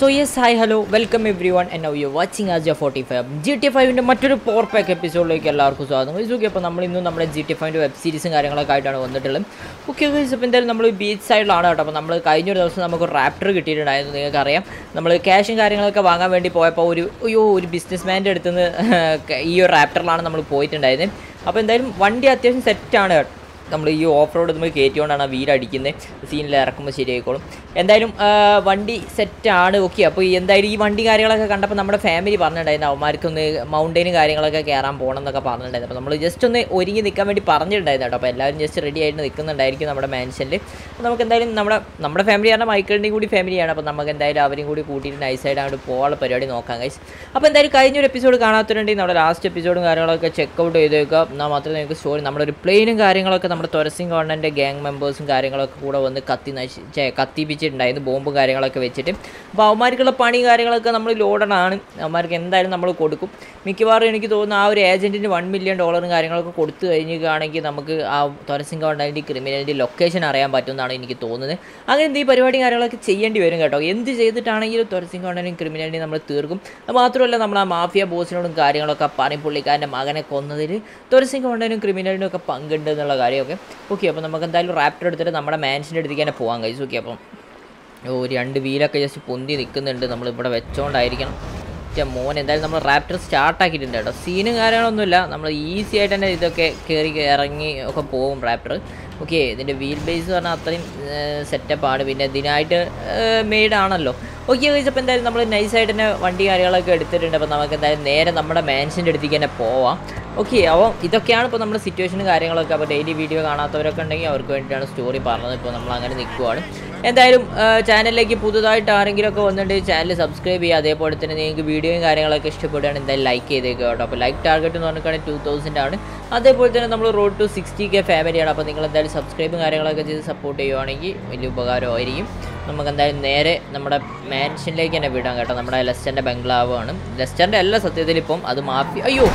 So yes hi hello welcome everyone and you watching as the forty five G T ഫൈവിൻ്റെ മറ്റൊരു പോർ pack എപ്പിസോഡിലേക്ക് എല്ലാവർക്കും സ്വാഗതം guys okay അപ്പോൾ നമ്മൾ ഇന്നും നമ്മുടെ ജി ടി ഫൈവിൻ്റെ വെബ് സീരീസും കാര്യങ്ങളൊക്കെ ആയിട്ടാണ് വന്നിട്ടുള്ളത് ഓക്കെ ഗൈസ് അപ്പോൾ എന്തായാലും നമ്മൾ ബീച്ച് സൈഡിലാണ് കേട്ടോ അപ്പോൾ നമ്മൾ കഴിഞ്ഞൊരു ദിവസം നമുക്ക് റാപ്റ്റർ കിട്ടിയിട്ടുണ്ടായിരുന്നു നിങ്ങൾക്കറിയാം നമ്മൾ ക്യാഷും കാര്യങ്ങളൊക്കെ വാങ്ങാൻ വേണ്ടി പോയപ്പോൾ ഒരു അയ്യോ ഒരു ബിസിനസ് മാൻ്റെ അടുത്ത് നിന്ന് ഈ ഒരു റാപ്റ്ററിലാണ് നമ്മൾ പോയിട്ടുണ്ടായത് അപ്പോൾ എന്തായാലും വണ്ടി അത്യാവശ്യം സെറ്റാണ് കേട്ടോ നമ്മൾ ഈ ഓഫ് റോഡ് നമ്മൾ കയറ്റിക്കൊണ്ടാണ് ആ വീലടിക്കുന്നത് സീനിൽ ഇറക്കുമ്പോൾ ശരിയായിക്കോളും എന്തായാലും ആ, വണ്ടി സെറ്റാണ് ഓക്കെ അപ്പോൾ എന്തായാലും ഈ വണ്ടി കാര്യങ്ങളൊക്കെ കണ്ടപ്പോൾ നമ്മുടെ ഫാമിലി പറഞ്ഞിട്ടുണ്ടായിരുന്നു അവന്മാർക്കൊന്ന് മൗണ്ടൈനും കാര്യങ്ങളൊക്കെ കയറാൻ പോകണം എന്നൊക്കെ പറഞ്ഞിട്ടുണ്ടായിരുന്നു അപ്പോൾ നമ്മൾ ജസ്റ്റ് ഒന്ന് ഒരുങ്ങി നിൽക്കാൻ വേണ്ടി പറഞ്ഞിട്ടുണ്ടായിരുന്നു കേട്ടോ അപ്പോൾ എല്ലാവരും ജസ്റ്റ് റെഡി ആയിട്ട് നിൽക്കുന്നുണ്ടായിരിക്കും നമ്മുടെ മാൻഷനിൽ അപ്പോൾ നമുക്ക് എന്തായാലും നമ്മുടെ നമ്മുടെ ഫാമിലി പറഞ്ഞാൽ മൈക്കിളിൻ്റെയും കൂടി ഫാമിലിയാണ് അപ്പോൾ നമുക്ക് എന്തായാലും അവരും കൂടി കൂട്ടിയിട്ട് നൈസായിട്ട് അങ്ങോട്ട് പോകാനുള്ള പരിപാടി നോക്കാം ഗൈസ് അപ്പോൾ എന്തായാലും കഴിഞ്ഞൊരു എപ്പിസോഡ് കാണാത്തവരുണ്ടെങ്കിൽ നമ്മുടെ ലാസ്റ്റ് എപ്പിസോഡും കാര്യങ്ങളൊക്കെ ചെക്കൗട്ട് ചെയ്തേക്കുക എന്നാൽ മാത്രമേ നിങ്ങൾക്ക് സ്റ്റോറി നമ്മുടെ ഒരു പ്ലെയിനും കാര്യങ്ങളൊക്കെ നമ്മുടെ തൊരസിംഗ് ഗവൺമെൻറ് ഗ്യാങ് മെമ്പേഴ്സും കാര്യങ്ങളൊക്കെ കൂടെ വന്ന് കത്തി നശി ഛെ, കത്തിപ്പിച്ചിട്ടുണ്ടായിരുന്നു ബോംബും കാര്യങ്ങളൊക്കെ വെച്ചിട്ട് അപ്പോൾ അവന്മാർക്കുള്ള പണി കാര്യങ്ങളൊക്കെ നമ്മൾ ലോഡണാണ് അവന്മാർക്ക് എന്തായാലും നമ്മൾ കൊടുക്കും മിക്കവാറും എനിക്ക് തോന്നുന്നു ആ ഒരു ഏജൻറ്റിന് വൺ മില്യൺ ഡോളറും കാര്യങ്ങളൊക്കെ കൊടുത്തു കഴിഞ്ഞിരിക്കുകയാണെങ്കിൽ നമുക്ക് ആ തൊരസിംഗ് ഗവൺമെൻറ് ക്രിമിനലിൻ്റെ ലൊക്കേഷൻ അറിയാൻ പറ്റുമെന്നാണ് എനിക്ക് തോന്നുന്നത് അങ്ങനെ എന്ത് ഈ പരിപാടി കാര്യങ്ങളൊക്കെ ചെയ്യേണ്ടി വരും കേട്ടോ എന്ത് ചെയ്തിട്ടാണെങ്കിലും തൊരസിംഗ് ഗവൺമെൻറ്റും ക്രിമിനലിനെ നമ്മൾ തീർക്കും അത് മാത്രമല്ല നമ്മൾ ആ മാഫിയ ബോസിനോടും കാര്യങ്ങളൊക്കെ പറയും പുള്ളിക്കാരൻ്റെ മകനെ കൊന്നതിൽ തൊരസിംഗ് ഗവൺമെൻറ്റും ക്രിമിനലിനും ഒക്കെ പങ്കുണ്ട് എന്നുള്ള കാര്യമൊക്കെ ഓക്കെ അപ്പോൾ നമുക്ക് എന്തായാലും റാപ്റ്റർ എടുത്തിട്ട് നമ്മുടെ മാൻഷൻ്റെ അടുത്തേക്ക് തന്നെ പോകാൻ കഴിച്ചു ഓക്കെ അപ്പം ഓ രണ്ട് വീലൊക്കെ ജസ്റ്റ് പൊന്തി നിൽക്കുന്നുണ്ട് നമ്മളിവിടെ വെച്ചോണ്ടായിരിക്കണം പക്ഷേ മോൻ എന്തായാലും നമ്മൾ റാപ്റ്റർ സ്റ്റാർട്ടാക്കിയിട്ടുണ്ട് കേട്ടോ സീനും കാര്യങ്ങളൊന്നുമില്ല നമ്മൾ ഈസി ആയിട്ട് തന്നെ ഇതൊക്കെ കയറി ഇറങ്ങി ഒക്കെ പോകും റാപ്റ്റർ ഓക്കെ ഇതിൻ്റെ വീൽ ബേസ് പറഞ്ഞാൽ അത്രയും സെറ്റപ്പാണ് പിന്നെ ഇതിനായിട്ട് മെയ്ഡ് ആണല്ലോ ഓക്കെ അപ്പോൾ എന്തായാലും നമ്മൾ നൈസായിട്ട് തന്നെ വണ്ടി കാര്യങ്ങളൊക്കെ എടുത്തിട്ടുണ്ട് അപ്പോൾ നമുക്ക് എന്തായാലും നേരെ നമ്മുടെ മാൻഷൻ്റെ അടുത്തേക്ക് തന്നെ പോവാം ഓക്കെ അപ്പോൾ ഇതൊക്കെയാണ് ഇപ്പോൾ നമ്മുടെ സിറ്റുവേഷനും കാര്യങ്ങളൊക്കെ അപ്പോൾ ഡെയിലി വീഡിയോ കാണാത്തവരൊക്കെ ഉണ്ടെങ്കിൽ അവർക്ക് വേണ്ടിയിട്ടാണ് സ്റ്റോറി പറഞ്ഞത് ഇപ്പോൾ നമ്മൾ അങ്ങനെ നിൽക്കുവാണ് എന്തായാലും ചാനലിലേക്ക് പുതുതായിട്ട് ആരെങ്കിലുമൊക്കെ വന്നിട്ട് ചാനൽ സബ്സ്ക്രൈബ് ചെയ്യുക അതേപോലെ തന്നെ നിങ്ങൾക്ക് വീഡിയോയും കാര്യങ്ങളൊക്കെ ഇഷ്ടപ്പെടുകയാണ് എന്തായാലും ലൈക്ക് ചെയ്തേക്കുക കേട്ടോ അപ്പോൾ ലൈക്ക് ടാർഗറ്റ് എന്ന് പറഞ്ഞിട്ടാണെങ്കിൽ ടു തൗസൻഡ് ആണ് അതേപോലെ തന്നെ നമ്മൾ റോഡ് ടു സിക്സ്റ്റി കെ ഫാമിലിയാണ് അപ്പോൾ നിങ്ങൾ എന്തായാലും സബ്സ്ക്രൈബും കാര്യങ്ങളൊക്കെ ചെയ്ത് സപ്പോർട്ട് ചെയ്യുവാണെങ്കിൽ വലിയ ഉപകാരമായിരിക്കും നമുക്ക് എന്തായാലും നേരെ നമ്മുടെ മാൻഷനിലേക്ക് തന്നെ വിടാം കേട്ടോ നമ്മുടെ ലെസ്റ്ററിൻ്റെ ബംഗ്ലാവ് ആണ് ലെസ്റ്ററിൻ്റെ എല്ലാ സത്യത്തിൽ ഇപ്പം അത് മാഫി അയ്യോ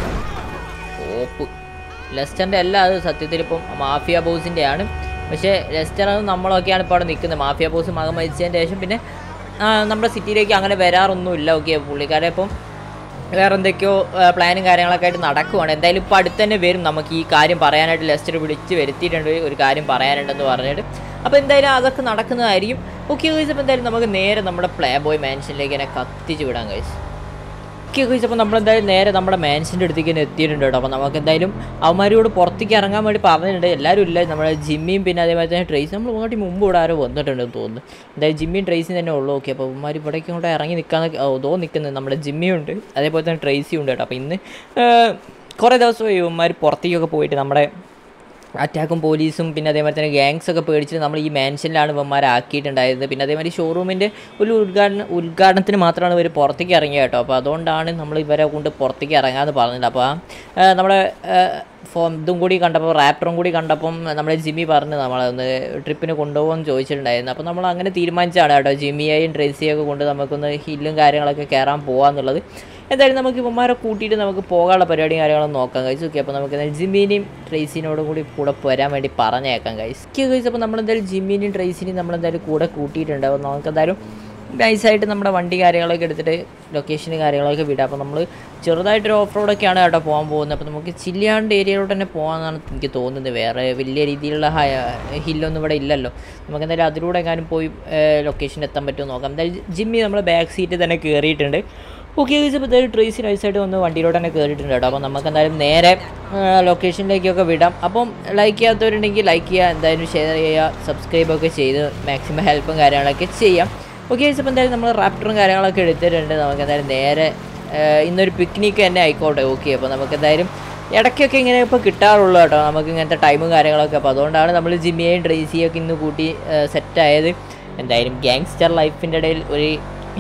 ഓപ്പ് ലെസ്റ്ററിൻ്റെ അല്ല അത് സത്യത്തിൽ ഇപ്പം മാഫിയ ബോസിൻ്റെ ആണ് പക്ഷേ ലെസ്റ്റർ നമ്മളൊക്കെയാണ് ഇപ്പോൾ അവിടെ നിൽക്കുന്നത് മാഫിയ ബോസ് മകൻ മരിച്ചതിന് ശേഷം പിന്നെ ആ, നമ്മുടെ സിറ്റിയിലേക്ക് അങ്ങനെ വരാറൊന്നുമില്ല ഓക്കെ പുള്ളിക്കാരെ ഇപ്പം വേറെ എന്തൊക്കെയോ പ്ലാനും കാര്യങ്ങളൊക്കെ ആയിട്ട് നടക്കുവാണ് എന്തായാലും ഇപ്പോൾ അടുത്ത് തന്നെ വരും നമുക്ക് ഈ കാര്യം പറയാനായിട്ട് ലെസ്റ്റർ വിളിച്ച് വരുത്തിയിട്ടുണ്ട് ഒരു കാര്യം പറയാനുണ്ടെന്ന് പറഞ്ഞിട്ട് അപ്പോൾ എന്തായാലും അതൊക്കെ നടക്കുന്നതായിരിക്കും ഓക്കെ കഴിച്ച് അപ്പോൾ എന്തായാലും നമുക്ക് നേരെ നമ്മുടെ പ്ലേ ബോയ് മാൻഷനിലേക്ക് തന്നെ കത്തിച്ച് വിടാൻ കഴിച്ചു ഓക്കെ കഴിച്ച് അപ്പോൾ നമ്മളെന്തായാലും നേരെ നമ്മുടെ മാൻസിൻ്റെ അടുത്തേക്ക് തന്നെ എത്തിയിട്ടുണ്ട് കേട്ടോ അപ്പോൾ നമുക്ക് എന്തായാലും അവന്മാരോട് പുറത്തേക്ക് ഇറങ്ങാൻ വേണ്ടി പറഞ്ഞിട്ടുണ്ട് എല്ലാവരും ഇല്ല നമ്മുടെ ജിമ്മിയും പിന്നെ അതേപോലെ തന്നെ ട്രേസ് നമ്മൾ അങ്ങോട്ട് മുമ്പ് ഇവിടെ ആരോ വന്നിട്ടുണ്ടെന്ന് തോന്നുന്നു എന്തായാലും ജിമ്മിയും ട്രേസിയും തന്നെ ഉള്ളൂ ഓക്കെ അപ്പോൾ അവന്മാർ ഇവിടേക്ക് ഇങ്ങോട്ട് ഇറങ്ങി നിൽക്കാൻ ഓതോ നിൽക്കുന്നത് നമ്മുടെ ജിമ്മിയും ഉണ്ട് അതേപോലെ തന്നെ ട്രേസിയും ഉണ്ട് കേട്ടോ അപ്പോൾ ഇന്ന് ഏഹ്, കുറേ ദിവസമായി ഇവന്മാർ പുറത്തേക്കൊക്കെ പോയിട്ട് നമ്മുടെ അറ്റാക്കും പോലീസും പിന്നെ അതേപോലെ തന്നെ ഗാങ്സ് ഒക്കെ പേടിച്ചിട്ട് നമ്മൾ ഈ മാൻഷനിലാണ് ഇവന്മാരെ ആക്കിയിട്ടുണ്ടായത് പിന്നെ അതേമാതിരി ഷോറൂമിൻ്റെ ഒരു ഉദ്ഘാടന ഉദ്ഘാടനത്തിന് മാത്രമാണ് ഇവർ പുറത്തേക്ക് ഇറങ്ങിയത് കേട്ടോ അപ്പോൾ അതുകൊണ്ടാണ് നമ്മൾ ഇവരെ കൊണ്ട് പുറത്തേക്ക് ഇറങ്ങാമെന്ന് പറഞ്ഞത് അപ്പോൾ ആ, നമ്മുടെ ആ, ഫോം ഇതും കൂടി കണ്ടപ്പോൾ റാപ്പറും കൂടി കണ്ടപ്പം നമ്മുടെ ജിമ്മി പറഞ്ഞ് നമ്മളൊന്ന് ട്രിപ്പിന് കൊണ്ടുപോകുമെന്ന് ചോദിച്ചിട്ടുണ്ടായിരുന്നു അപ്പോൾ നമ്മൾ അങ്ങനെ തീരുമാനിച്ചാണ് കേട്ടോ ജിമ്മിയെയും ട്രേസിയെയും ഒക്കെ കൊണ്ട് നമുക്കൊന്ന് ഹില്ലും കാര്യങ്ങളൊക്കെ കയറാൻ പോകാമെന്നുള്ളത് എന്തായാലും നമുക്ക് ഇവന്മാരെ കൂട്ടിയിട്ട് നമുക്ക് പോകാനുള്ള പരിപാടിയും കാര്യങ്ങളും നോക്കാം കഴിച്ചു ഓക്കെ അപ്പോൾ നമുക്ക് എന്തായാലും ജിമ്മിനെയും ട്രേസിനോടും കൂടി കൂടെ വരാൻ വേണ്ടി പറഞ്ഞേക്കാം കഴിച്ചു കഴിച്ചു അപ്പോൾ നമ്മളെന്തായാലും ജിമ്മിനെയും ട്രേസിനെയും നമ്മളെന്തായാലും കൂടെ കൂട്ടിയിട്ടുണ്ട് അപ്പോൾ നമുക്ക് എന്തായാലും നൈസായിട്ട് നമ്മുടെ വണ്ടി കാര്യങ്ങളൊക്കെ എടുത്തിട്ട് ലൊക്കേഷന് കാര്യങ്ങളൊക്കെ വിടാം അപ്പോൾ നമ്മൾ ചെറുതായിട്ടൊരു ഓഫ് റോഡൊക്കെയാണ് കേട്ടോ പോകാൻ പോകുന്നത് അപ്പോൾ നമുക്ക് ചില്ലാണ്ട് ഏരിയയിലോട്ട് തന്നെ പോകാമെന്നാണ് എനിക്ക് തോന്നുന്നത് വേറെ വലിയ രീതിയിലുള്ള ഹൈ ഹില്ലൊന്നും ഇവിടെ ഇല്ലല്ലോ നമുക്ക് എന്തായാലും അതിലൂടെ എങ്ങാനും പോയി ലൊക്കേഷൻ എത്താൻ പറ്റുമോ നോക്കാം എന്തായാലും ജിമ്മി നമ്മൾ ബാക്ക് സീറ്റ് തന്നെ കയറിയിട്ടുണ്ട് ഓക്കെ ഇപ്പോൾ എന്തായാലും ട്രേസി നൈസായിട്ട് വന്ന് വണ്ടിയിലോട്ട് തന്നെ കയറിയിട്ടുണ്ട് കേട്ടോ അപ്പോൾ നമുക്ക് എന്തായാലും നേരെ ലൊക്കേഷനിലേക്കൊക്കെ വിടാം അപ്പം ലൈക്ക് ചെയ്യാത്തവരുണ്ടെങ്കിൽ ലൈക്ക് ചെയ്യുക എന്തായാലും ഷെയർ ചെയ്യുക സബ്സ്ക്രൈബ് ഒക്കെ ചെയ്ത് മാക്സിമം ഹെൽപ്പും കാര്യങ്ങളൊക്കെ ചെയ്യാം ഓക്കെ ഇപ്പോൾ എന്തായാലും നമ്മൾ റാപ്റ്ററും കാര്യങ്ങളൊക്കെ എടുത്തിട്ടുണ്ട് നമുക്ക് എന്തായാലും നേരെ ആ, ഇന്നൊരു പിക്നിക്ക് തന്നെ ആയിക്കോട്ടെ ഓക്കെ അപ്പോൾ നമുക്ക് എന്തായാലും ഇടയ്ക്കൊക്കെ ഇങ്ങനെ ഇപ്പോൾ കിട്ടാറുള്ളൂ കേട്ടോ നമുക്ക് ഇങ്ങനത്തെ ടൈമും കാര്യങ്ങളൊക്കെ അപ്പോൾ അതുകൊണ്ടാണ് നമ്മൾ ജിമ്മിയെയും ട്രേസിയൊക്കെ ഇന്ന് കൂട്ടി സെറ്റായത് എന്തായാലും ഗ്യാങ്സ്റ്റർ ലൈഫിൻ്റെ ഇടയിൽ ഒരു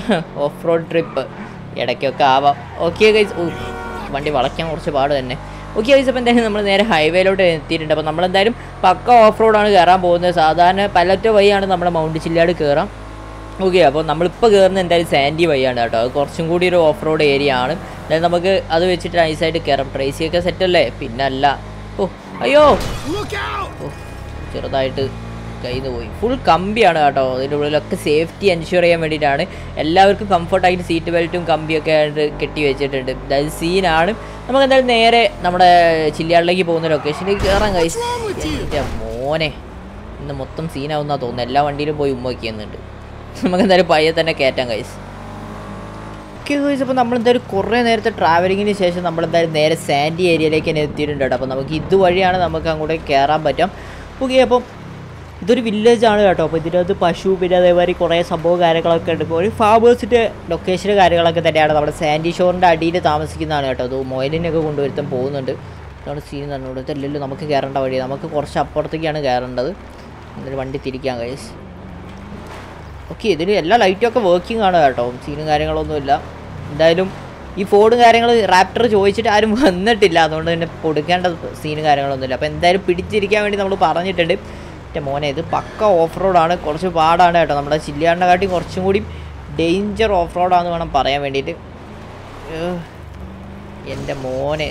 ഓഫ് റോഡ് ട്രിപ്പ് ഇടയ്ക്കൊക്കെ ആവാം ഓക്കെ ഗൈസ് ഓ വണ്ടി വളയ്ക്കാൻ കുറച്ച് പാട് തന്നെ ഓക്കെ ഗൈസ് അപ്പോൾ എന്തായാലും നമ്മൾ നേരെ ഹൈവേയിലോട്ട് എത്തിയിട്ടുണ്ട് അപ്പോൾ നമ്മളെന്തായാലും പക്ക ഓഫ് റോഡാണ് കയറാൻ പോകുന്നത് സാധാരണ പലറ്റോ വഴിയാണ് നമ്മുടെ മൗണ്ട് ചില്ലാട് കയറാം ഓക്കെ അപ്പോൾ നമ്മളിപ്പോൾ കയറുന്നത് എന്തായാലും സാൻഡി വഴിയാണ് കേട്ടോ അത് കുറച്ചും കൂടി ഒരു ഓഫ് റോഡ് ഏരിയ ആണ് എന്തായാലും നമുക്ക് അത് വെച്ചിട്ട് നൈസായിട്ട് കയറാം ട്രേസിയൊക്കെ സെറ്റല്ലേ പിന്നെ അല്ല ഓ അയ്യോ ഓ ചെറുതായിട്ട് കയ്യിൽ നിന്ന് പോയി ഫുൾ കമ്പിയാണ് കേട്ടോ അതിൻ്റെ ഉള്ളിലൊക്കെ സേഫ്റ്റി എൻഷുർ ചെയ്യാൻ വേണ്ടിയിട്ടാണ് എല്ലാവർക്കും കംഫർട്ടായിട്ട് സീറ്റ് ബെൽറ്റും കമ്പിയൊക്കെ ആയിട്ട് കെട്ടി വെച്ചിട്ടുണ്ട് അതായത് സീനാണ് നമുക്ക് എന്തായാലും നേരെ നമ്മുടെ ചില്ലിയാളിലേക്ക് പോകുന്ന ലൊക്കേഷനിലേക്ക് കയറാൻ കഴിച്ചു എൻ്റെ മോനെ ഇന്ന് മൊത്തം സീനാവുന്നാ തോന്നുന്നു എല്ലാ വണ്ടിയിലും പോയി ഉമ്മ വയ്ക്കുന്നുണ്ട് നമുക്ക് എന്തായാലും പയ്യെ തന്നെ കയറ്റാൻ കഴിച്ചു ഓക്കെ ഗൈസ് അപ്പോൾ നമ്മൾ എന്തായാലും കുറേ നേരത്തെ ട്രാവലിങ്ങിന് ശേഷം നമ്മൾ എന്തായാലും നേരെ സാൻഡി ഏരിയയിലേക്ക് തന്നെ എത്തിയിട്ടുണ്ട് കേട്ടോ അപ്പോൾ നമുക്ക് ഇതുവഴിയാണ് നമുക്ക് അങ്ങോട്ടേക്ക് കയറാൻ പറ്റാം ഓക്കെ അപ്പം ഇതൊരു വില്ലേജ് ആണ് കേട്ടോ അപ്പോൾ ഇതിനകത്ത് പശു പിന്നെ അതേമാതിരി കുറേ സംഭവം കാര്യങ്ങളൊക്കെ ഉണ്ട് ഇപ്പോൾ ഒരു ഫാമേഴ്സിൻ്റെ ലൊക്കേഷൻ കാര്യങ്ങളൊക്കെ തന്നെയാണ് നമ്മുടെ സാൻഡി ഷോറിൻ്റെ അടിയിൽ താമസിക്കുന്നതാണ് കേട്ടോ അത് മൊയിലിനൊക്കെ കൊണ്ടുവരുത്താൻ പോകുന്നുണ്ട് ഇതാണ് സീൻ തന്നെ ഇതല്ലല്ലോ നമുക്ക് കയറേണ്ട വഴി നമുക്ക് കുറച്ച് അപ്പുറത്തേക്കാണ് കയറേണ്ടത് എന്നിട്ട് വണ്ടി തിരിക്കാൻ കഴിച്ച് ഓക്കെ ഇതിൽ എല്ലാ ലൈറ്റും ഒക്കെ വർക്കിംഗ് ആണ് കേട്ടോ സീനും കാര്യങ്ങളൊന്നുമില്ല എന്തായാലും ഈ ഫോണും കാര്യങ്ങൾ റാപ്റ്റർ ചോദിച്ചിട്ട് ആരും വന്നിട്ടില്ല അതുകൊണ്ട് തന്നെ കൊടുക്കേണ്ട സീനും കാര്യങ്ങളൊന്നുമില്ല അപ്പോൾ എന്തായാലും പിടിച്ചിരിക്കാൻ വേണ്ടി നമ്മൾ പറഞ്ഞിട്ടുണ്ട് എൻ്റെ മോനെ ഇത് പക്ക ഓഫ് റോഡാണ് കുറച്ച് പാടാണ് കേട്ടോ നമ്മുടെ ചില്ലിയാടിനെ കാട്ടി കുറച്ചും കൂടി ഡേഞ്ചർ ഓഫ് റോഡാണെന്ന് വേണം പറയാൻ വേണ്ടിയിട്ട് ഏഹ്. എൻ്റെ മോനെ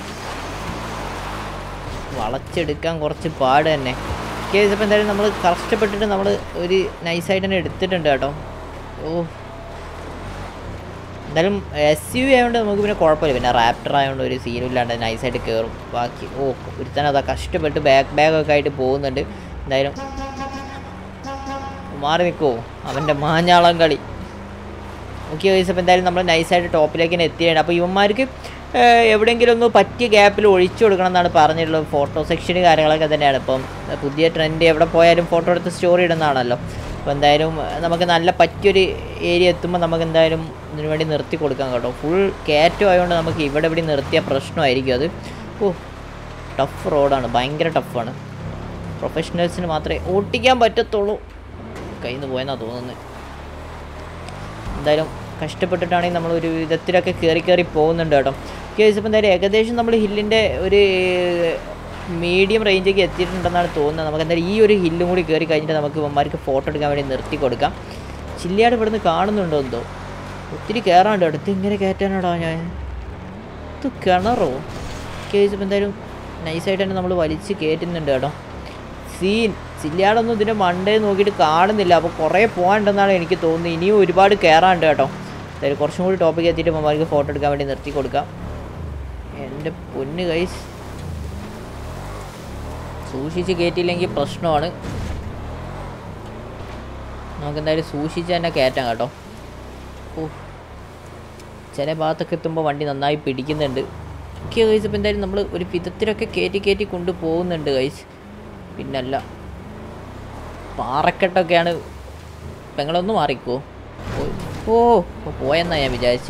വളച്ചെടുക്കാൻ കുറച്ച് പാട് തന്നെ കേസ് അപ്പോൾ എന്തായാലും നമ്മൾ കഷ്ടപ്പെട്ടിട്ട് നമ്മൾ ഒരു നൈസായിട്ട് തന്നെ എടുത്തിട്ടുണ്ട് കേട്ടോ ഓ എന്തായാലും എസ് യു ആയതുകൊണ്ട് നമുക്ക് പിന്നെ കുഴപ്പമില്ല പിന്നെ റാപ്റ്റർ ആയതുകൊണ്ട് ഒരു സീനും ഇല്ലാണ്ട് നൈസായിട്ട് കയറും ബാക്കി ഓ ഒരുത്തൻ അതാ കഷ്ടപ്പെട്ട് ബാക്ക് ബാഗൊക്കെ ആയിട്ട് പോകുന്നുണ്ട് എന്തായാലും മാറി നിൽക്കുമോ അവൻ്റെ മാഞ്ഞാളം കളി ഓക്കെ ഗൈസ് അപ്പോൾ എന്തായാലും നമ്മൾ നൈസായിട്ട് ടോപ്പിലേക്ക് തന്നെ എത്തിയാണ് അപ്പോൾ ഇവന്മാർക്ക് ഏഹ്, എവിടെയെങ്കിലും ഒന്ന് പറ്റിയ ഗ്യാപ്പിൽ ഒഴിച്ചു കൊടുക്കണം എന്നാണ് പറഞ്ഞിട്ടുള്ളത് ഫോട്ടോ സെക്ഷൻ കാര്യങ്ങളൊക്കെ തന്നെയാണ് ഇപ്പം പുതിയ ട്രെൻഡ് എവിടെ പോയാലും ഫോട്ടോ എടുത്ത് സ്റ്റോറി ഇടുന്നതാണല്ലോ അപ്പോൾ എന്തായാലും ഏഹ്, നമുക്ക് നല്ല പറ്റിയൊരു ഏരിയ എത്തുമ്പോൾ നമുക്ക് എന്തായാലും ഇതിനു വേണ്ടി നിർത്തി കൊടുക്കാം കേട്ടോ ഫുൾ കയറ്റം ആയതുകൊണ്ട് നമുക്ക് ഇവിടെ ഇവിടെ നിർത്തിയ പ്രശ്നമായിരിക്കും അത് ഓ ടഫ് റോഡാണ് ഭയങ്കര ടഫാണ് പ്രൊഫഷണൽസിന് മാത്രമേ ഓട്ടിക്കാൻ പറ്റത്തുള്ളൂ കയ്യിൽ നിന്ന് പോയെന്നാണ് തോന്നുന്നത് എന്തായാലും കഷ്ടപ്പെട്ടിട്ടാണെങ്കിൽ നമ്മൾ ഒരു വിധത്തിലൊക്കെ കയറി കയറി പോകുന്നുണ്ട് കേട്ടോ കേസ് ഇപ്പം എന്തായാലും ഏകദേശം നമ്മൾ ഹില്ലിൻ്റെ ഒരു മീഡിയം റേഞ്ചിലേക്ക് എത്തിയിട്ടുണ്ടെന്നാണ് തോന്നുന്നത് നമുക്ക് എന്തായാലും ഈ ഒരു ഹില്ലും കൂടി കയറി കഴിഞ്ഞിട്ട് നമുക്ക് ഇവന്മാർക്ക് ഫോട്ടോ എടുക്കാൻ വേണ്ടി നിർത്തി കൊടുക്കാം ചില്ലിയാട് ഇവിടുന്ന് കാണുന്നുണ്ടോ എന്തോ ഒത്തിരി കയറാണ്ട് അടുത്ത് ഇങ്ങനെ കയറ്റാനാടാ ഞാൻ ഇത് കിണറോ കേസ് ഇപ്പം എന്തായാലും നൈസായിട്ട് തന്നെ നമ്മൾ വലിച്ച് കയറ്റുന്നുണ്ട് കേട്ടോ സീൻ ചില്ലിയാടൊന്നും ഇതിൻ്റെ മണ്ടേ നോക്കിയിട്ട് കാണുന്നില്ല അപ്പോൾ കുറേ പോകാനുണ്ടെന്നാണ് എനിക്ക് തോന്നുന്നത് ഇനിയും ഒരുപാട് കയറാനുണ്ട് കേട്ടോ എന്തായാലും കുറച്ചും കൂടി ടോപ്പിക്ക് എത്തിയിട്ട് മമ്മക്ക് ഫോട്ടോ എടുക്കാൻ വേണ്ടി നിർത്തി കൊടുക്കാം എൻ്റെ പൊന്ന് കൈസ് സൂക്ഷിച്ച് കയറ്റിയില്ലെങ്കിൽ പ്രശ്നമാണ് നമുക്ക് എന്തായാലും സൂക്ഷിച്ച് തന്നെ കയറ്റാം കേട്ടോ ഓ ചില ഭാഗത്തൊക്കെ എത്തുമ്പോൾ വണ്ടി നന്നായി പിടിക്കുന്നുണ്ട് ഓക്കെ ഗൈസ് ഇപ്പോൾ എന്തായാലും നമ്മൾ ഒരു വിധത്തിലൊക്കെ കയറ്റി കയറ്റി കൊണ്ടുപോകുന്നുണ്ട് ഗൈസ് പിന്നല്ല പാറക്കെട്ടൊക്കെയാണ് പെങ്ങളൊന്ന് മാറിക്കോ ഓ ഓ പോയെന്നാ ഞാൻ വിചാരിച്ച്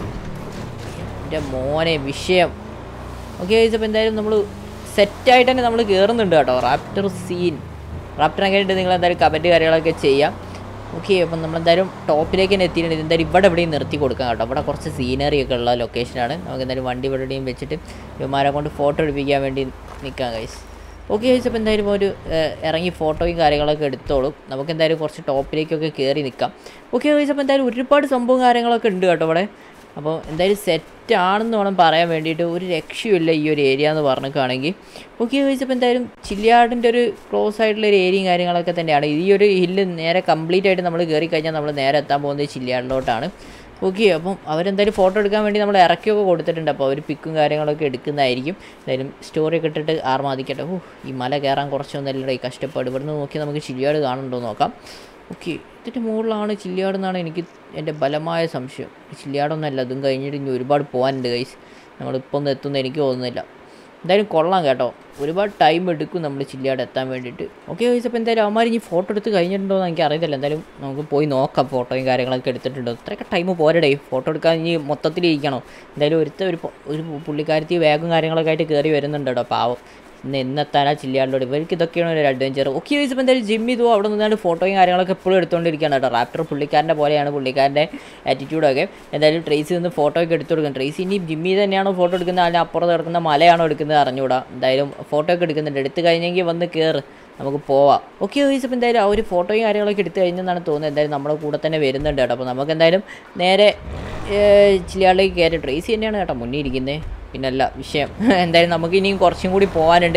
എൻ്റെ മോനെ വിഷയം ഓക്കെ ഗൈസ് അപ്പോൾ എന്തായാലും നമ്മൾ സെറ്റായിട്ട് തന്നെ നമ്മൾ കയറുന്നുണ്ട് കേട്ടോ റാപ്റ്റർ സീൻ റാപ്റ്റർ കഴിഞ്ഞിട്ട് നിങ്ങൾ എന്തായാലും കമൻറ്റ് കാര്യങ്ങളൊക്കെ ചെയ്യാം ഓക്കെ അപ്പം നമ്മളെന്തായാലും ടോപ്പിലേക്ക് തന്നെ എത്തിയിട്ടുണ്ട് എന്തായാലും ഇവിടെ എവിടെയും നിർത്തി കൊടുക്കാം കേട്ടോ ഇവിടെ കുറച്ച് സീനറി ഒക്കെ ഉള്ള ലൊക്കേഷനാണ് നമുക്ക് എന്തായാലും വണ്ടി ഇവിടെ എവിടെയും വെച്ചിട്ട് ഇവന്മാരെ കൊണ്ട് ഫോട്ടോ എടുപ്പിക്കാൻ വേണ്ടി നിൽക്കാം ഗൈസ് ഓക്കെ ഗൈസ് അപ്പോൾ എന്തായാലും ഒരു ഏഹ്, ഇറങ്ങി ഫോട്ടോയും കാര്യങ്ങളൊക്കെ എടുത്തോളും നമുക്ക് എന്തായാലും കുറച്ച് ടോപ്പിലേക്കൊക്കെ കയറി നിൽക്കാം ഓക്കെ ഗൈസ് അപ്പോൾ എന്തായാലും ഒരുപാട് സംഭവം കാര്യങ്ങളൊക്കെ ഉണ്ട് കേട്ടോ ഇവിടെ അപ്പോൾ എന്തായാലും സെറ്റ് ആണെന്ന് വേണം പറയാൻ വേണ്ടിയിട്ട് ഒരു രക്ഷയുമില്ല ഈ ഒരു ഏരിയ എന്ന് പറഞ്ഞിട്ടാണെങ്കിൽ ഓക്കെ ചോദിച്ചപ്പോൾ എന്തായാലും ചില്ലിയാടിൻ്റെ ഒരു ക്ലോസ് ആയിട്ടുള്ള ഒരു ഏരിയയും കാര്യങ്ങളൊക്കെ തന്നെയാണ് ഈ ഒരു ഹില്ല് നേരെ കംപ്ലീറ്റ് ആയിട്ട് നമ്മൾ കയറി കഴിഞ്ഞാൽ നമ്മൾ നേരെ എത്താൻ പോകുന്നത് ചില്ലിയാടിലോട്ടാണ് ഓക്കെ അപ്പം അവരെന്തായാലും ഫോട്ടോ എടുക്കാൻ വേണ്ടി നമ്മൾ ഇറക്കിയൊക്കെ കൊടുത്തിട്ടുണ്ട് അപ്പോൾ അവർ പിക്കും കാര്യങ്ങളൊക്കെ എടുക്കുന്നതായിരിക്കും എന്തായാലും സ്റ്റോറി ഒക്കെ ഇട്ടിട്ട് ആർമാദിക്കട്ടെ ഓ ഈ മല കയറാൻ കുറച്ചൊന്നല്ലേ ഈ കഷ്ടപ്പാട് ഇവിടുന്ന് നോക്കി നമുക്ക് ചില്ലിയാട് കാണുന്നുണ്ടോ എന്ന് നോക്കാം ഓക്കെ ഇതിൻ്റെ മുകളിലാണ് ചില്ലിയാട് എന്നാണ് എനിക്ക് എൻ്റെ ബലമായ സംശയം ചില്ലിയാടൊന്നുമല്ല അതും കഴിഞ്ഞിട്ട് ഇനി ഒരുപാട് പോകാനുണ്ട് ഗൈസ് നമ്മളിപ്പോൾ ഒന്നും എത്തുമെന്ന് എനിക്ക് തോന്നുന്നില്ല എന്തായാലും കൊള്ളാം കേട്ടോ ഒരുപാട് ടൈം എടുക്കും നമ്മൾ ചില്ലിയാട് എത്താൻ വേണ്ടിയിട്ട് ഓക്കെ ഗൈസ് അപ്പോൾ എന്തായാലും അവന്മാർ ഇനി ഫോട്ടോ എടുത്ത് കഴിഞ്ഞിട്ടുണ്ടോ എന്ന് എനിക്ക് അറിയത്തില്ല എന്തായാലും നമുക്ക് പോയി നോക്കാം ഫോട്ടോയും കാര്യങ്ങളൊക്കെ എടുത്തിട്ടുണ്ടോ ഇത്രയൊക്കെ ടൈം പോരടേ ഫോട്ടോ എടുക്കാൻ ഇനി മൊത്തത്തിൽ ഇരിക്കണോ എന്തായാലും ഒരുത്ത ഒരു പൊ- ഒരു പുള്ളിക്കാരത്തി വേഗം കാര്യങ്ങളൊക്കെ ആയിട്ട് കയറി വരുന്നുണ്ട് കേട്ടോ പാവം ഇന്ന് എന്നെത്താനാ ചില്ലിയാടിലോട് ഇവർക്ക് ഇതൊക്കെയാണ് ഒരു അഡ്വഞ്ചർ ഓക്കെ ചോദിച്ചപ്പോൾ എന്തായാലും ജിമ്മി ഇതോ അവിടെ നിന്നാണ് ഫോട്ടോയും കാര്യങ്ങളൊക്കെ എപ്പോഴും എടുത്തുകൊണ്ടിരിക്കുകയാണ് കേട്ടോ റാപ്റ്റർ പുള്ളിക്കാരൻ്റെ പോലെയാണ് പുള്ളിക്കാരൻ്റെ ആറ്റിറ്റ്യൂഡൊക്കെ എന്തായാലും ട്രേസി നിന്ന് ഫോട്ടോ ഒക്കെ എടുത്തു കൊടുക്കണം ട്രേസി ഇനി ജിമ്മി തന്നെയാണോ ഫോട്ടോ എടുക്കുന്നത് അതിന് അപ്പുറത്ത് കിടക്കുന്ന മലയാണോ എടുക്കുന്നത് അറിഞ്ഞൂടാ എന്തായാലും ഫോട്ടോ ഒക്കെ എടുക്കുന്നുണ്ട് എടുത്ത് കഴിഞ്ഞെങ്കിൽ വന്ന് കയറ് നമുക്ക് പോവാം ഓക്കെ ചോദിച്ചപ്പോൾ എന്തായാലും ആ ഒരു ഫോട്ടോയും കാര്യങ്ങളൊക്കെ എടുത്തു കഴിഞ്ഞെന്നാണ് തോന്നുന്നത് എന്തായാലും നമ്മുടെ കൂടെ തന്നെ വരുന്നുണ്ട് കേട്ടോ അപ്പോൾ നമുക്ക് എന്തായാലും നേരെ ചില്ലിയാളിലേക്ക് കയറി ട്രേസി തന്നെയാണ് കേട്ടോ മുന്നിൽ ഇരിക്കുന്നത് പിന്നല്ല വിഷയം എന്തായാലും നമുക്ക് ഇനിയും കുറച്ചും കൂടി പോകാനുണ്ട്